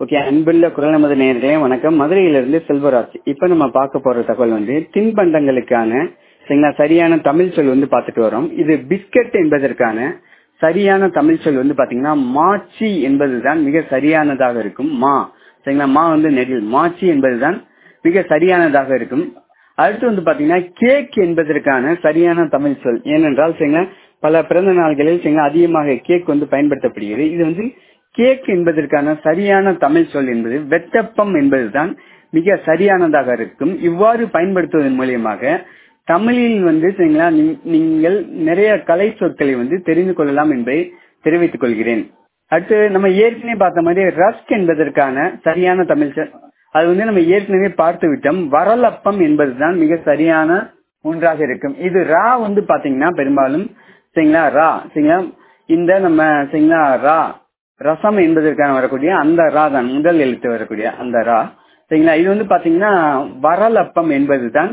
okay அன்புள்ள குரல் நமது நேர்களே வணக்கம் மதுரையிலிருந்து செல்வராஜ் இப்ப நம்ம பார்க்க போற தகவல் வந்து தின்பண்டங்களுக்கான சரிங்களா சரியான தமிழ் சொல் வந்து பார்த்துட்டு வரோம் இது பிஸ்கட் என்பதற்கான சரியான தமிழ் சொல் வந்து பாத்தீங்கன்னா மாச்சி என்பதுதான் மிக சரியானதாக இருக்கும் மா சரிங்களா மா வந்து நெடில் மாச்சி என்பதுதான் மிக சரியானதாக இருக்கும் அடுத்து வந்து பாத்தீங்கன்னா கேக் என்பதற்கான சரியான தமிழ் சொல் ஏனென்றால் சரிங்களா பல பிறந்த நாள்களில் சரிங்களா அதிகமாக கேக் வந்து பயன்படுத்தப்படுகிறது இது வந்து கேக் என்பதற்கான சரியான தமிழ் சொல் என்பது வெட்டப்பம் என்பதுதான் மிக சரியானதாக இருக்கும் இவ்வாறு பயன்படுத்துவதன் மூலியமாக தமிழில் வந்து சரிங்களா நீங்கள் நிறைய கலை சொற்களை வந்து தெரிந்து கொள்ளலாம் என்பதை தெரிவித்துக் கொள்கிறேன் அடுத்து நம்ம ஏற்கனவே பார்த்த மாதிரி ரஸ்க் என்பதற்கான சரியான தமிழ் சொல் அது வந்து நம்ம ஏற்கனவே பார்த்து விட்டோம் வரலப்பம் என்பதுதான் மிக சரியான ஒன்றாக இருக்கும் இது ரா வந்து பாத்தீங்கன்னா பெரும்பாலும் சரிங்களா ரா சரிங்களா இந்த நம்ம சரிங்களா ரா ரசம் என்பதற்கான வரக்கூடிய அந்த ரா தான் முதல் எழுத்து வரக்கூடிய அந்த ரா சரிங்களா இது வந்து பாத்தீங்கன்னா வரலப்பம் என்பதுதான்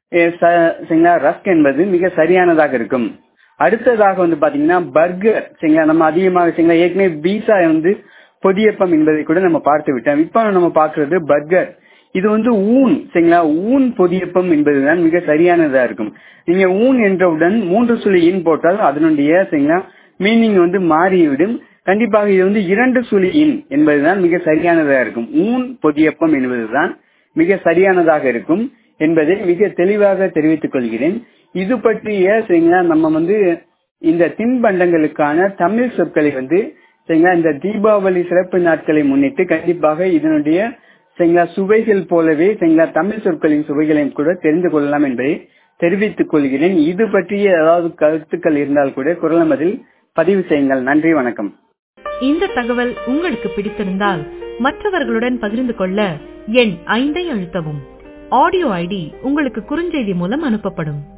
சரிங்களா ரஸ்க் என்பது மிக சரியானதாக இருக்கும் அடுத்ததாக வந்து பாத்தீங்கன்னா பர்கர் சரிங்களா நம்ம அதிகமாக சரிங்களா ஏற்கனவே பீஸா வந்து பொதியப்பம் என்பதை கூட நம்ம பார்த்து விட்டோம் இப்போ நம்ம பார்க்கறது பர்கர் இது வந்து ஊன் சரிங்களா ஊன் பொதியப்பம் என்பதுதான் மிக சரியானதா இருக்கும் நீங்க ஊன் என்றவுடன் மூன்று சுழி இன் போட்டால் அதனுடைய சரிங்களா மீனிங் வந்து மாறிவிடும் கண்டிப்பாக இது வந்து இரண்டு சுழி இன் என்பதுதான் மிக சரியானதாக இருக்கும் ஊன் பொதியப்பம் என்பதுதான் மிக சரியானதாக இருக்கும் என்பதை மிக தெளிவாக தெரிவித்துக் கொள்கிறேன் இது பற்றிய சரிங்களா நம்ம வந்து இந்த தின்பண்டங்களுக்கான தமிழ் சொற்களை வந்து சரிங்களா இந்த தீபாவளி சிறப்பு நாட்களை முன்னிட்டு கண்டிப்பாக இதனுடைய சரிங்களா சுவைகள் போலவே சரிங்களா தமிழ் சொற்களின் சுவைகளையும் கூட தெரிந்து கொள்ளலாம் என்பதை தெரிவித்துக் கொள்கிறேன் இது பற்றிய ஏதாவது கருத்துக்கள் இருந்தால் கூட குரல் மதில் பதிவு செய்யுங்கள் நன்றி வணக்கம் இந்த தகவல் உங்களுக்கு பிடித்திருந்தால் மற்றவர்களுடன் பகிர்ந்து கொள்ள எண் ஐந்தை அழுத்தவும் ஆடியோ ஐடி உங்களுக்கு குறுஞ்செய்தி மூலம் அனுப்பப்படும்